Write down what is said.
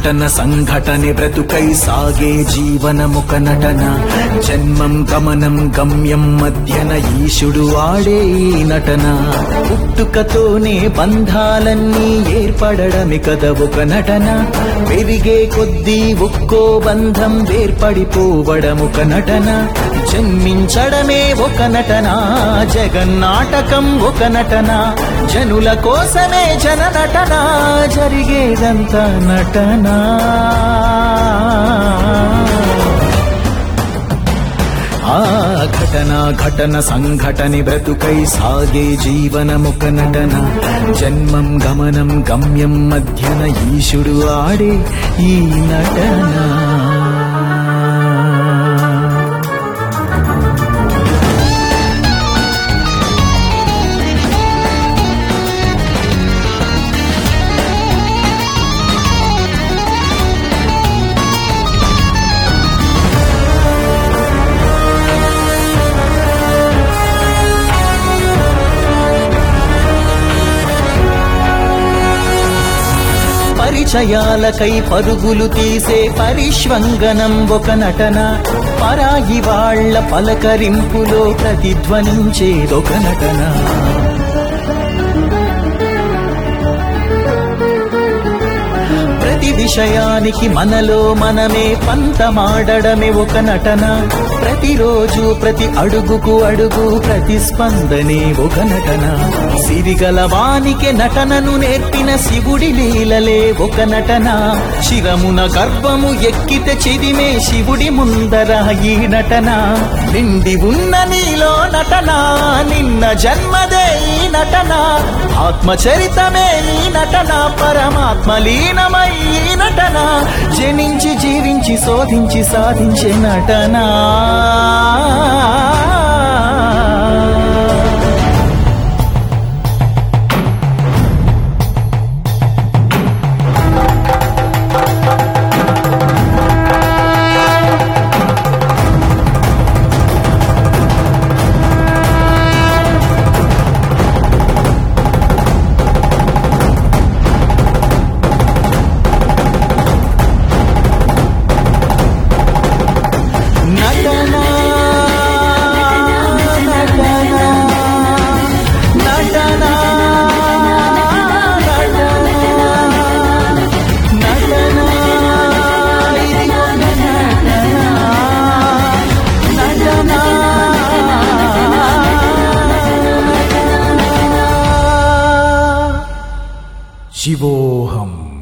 ఘటన సంఘటನೆ బ్రతుకై సాగే జీవనముక నటన జన్మం గమనం గమ్యం మధ్యన ఈశుడు ఆడే ఈ నటన పుట్టుకతోనే బంధాలన్నీ ఏర్పడడమే కదా ఒక నటన పెరిగే కొద్దీ ఒక్కో బంధం వేర్పడిపోవడం ఒక నటన జన్మించడమే ఒక నటన జగన్నాటకం ఒక నటన జనుల కోసమే జన నటన జరిగేదంతా నటన ఆ ఘటన ఘటన సంఘటని బ్రతుకై సాగే జీవనముక నటన జన్మం గమనం గమ్యం మధ్యన ఈశుడు ఆడే ఈ నటన పరిచయాలకై పరుగులు తీసే పరిష్వంగనం ఒక నటన పరాయి వాళ్ళ పలకరింపులో ప్రతిధ్వనించేదొక నటన ప్రతి విషయానికి మనలో మనమే పంతమాడడమే ఒక నటన ప్రతిరోజు ప్రతి అడుగుకు అడుగు ప్రతిస్పందనే ఒక నటన సిరిగల వానికి నటనను నేర్పిన శివుడి లీలలే ఒక నటన శిరమున గర్భము ఎక్కితే చిదిమే శివుడి ముందర ఈ నటన నిండి ఉన్న నీలో నటన నిన్న జన్మదే ఈ నటన ఆత్మచరితమే ఈ నటన పరమాత్మ లీనమై ఈ నటన జనించి జీవించి శోధించి సాధించే నటన నటన నటన నటన నటన ఇదిగో నటన నటన శివోహం